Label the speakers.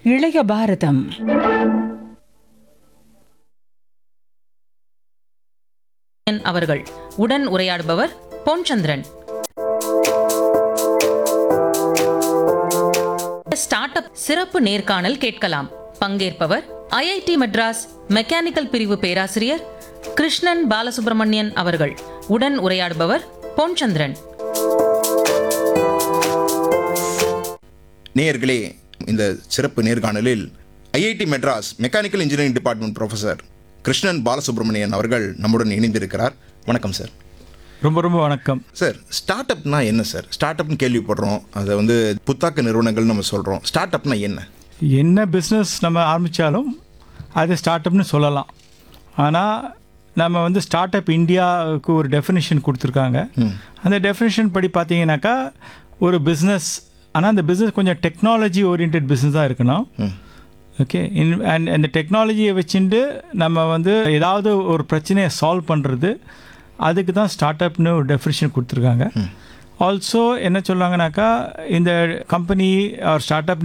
Speaker 1: இளைய பாரதம்
Speaker 2: அவர்கள் உடன் உரையாடுபவர் பொன்சந்திரன் ஸ்டார்ட் அப் சிறப்பு நேர்காணல் கேட்கலாம் பங்கேற்பவர் ஐஐடி மெட்ராஸ் மெக்கானிக்கல் பிரிவு பேராசிரியர் கிருஷ்ணன் பாலசுப்ரமணியன் அவர்கள் உடன் உரையாடுபவர் பொன்சந்திரன்
Speaker 3: நேயர்களே இந்த சிறப்பு நேர்காணலில் IIT Madras mechanical engineering department professor Krishnan Balasubramanian அவர்கள் நம்முடன் இணைந்திருக்கிறார் வணக்கம் சார்
Speaker 4: ரொம்ப ரொம்ப வணக்கம்
Speaker 3: சார் ஸ்டார்ட் அப்னா என்ன சார் ஸ்டார்ட் அப்னு கேள்விப்படுறோம் அதை வந்து புத்தாக்க நிறுவனங்கள் நம்ம சொல்கிறோம் ஸ்டார்ட் அப்னா என்ன
Speaker 4: என்ன பிஸ்னஸ் நம்ம ஆரம்பித்தாலும் அது ஸ்டார்ட் அப்னு சொல்லலாம் ஆனால் நம்ம வந்து ஸ்டார்ட் அப் இந்தியாவுக்கு ஒரு டெஃபினேஷன் கொடுத்துருக்காங்க அந்த டெஃபினேஷன் படி பார்த்தீங்கன்னாக்கா ஒரு பிஸ்னஸ் ஆனால் அந்த பிஸ்னஸ் கொஞ்சம் டெக்னாலஜி ஓரியன்ட் பிஸ்னஸ் தான் இருக்கணும் ஓகே இன் அண்ட் அந்த டெக்னாலஜியை வச்சுட்டு நம்ம வந்து ஏதாவது ஒரு பிரச்சனையை சால்வ் பண்ணுறது அதுக்கு தான் ஸ்டார்ட் அப்னு ஒரு டெஃபினேஷன் கொடுத்துருக்காங்க ஆல்சோ என்ன சொல்லுவாங்கனாக்கா இந்த கம்பெனி ஆர் ஸ்டார்ட் அப்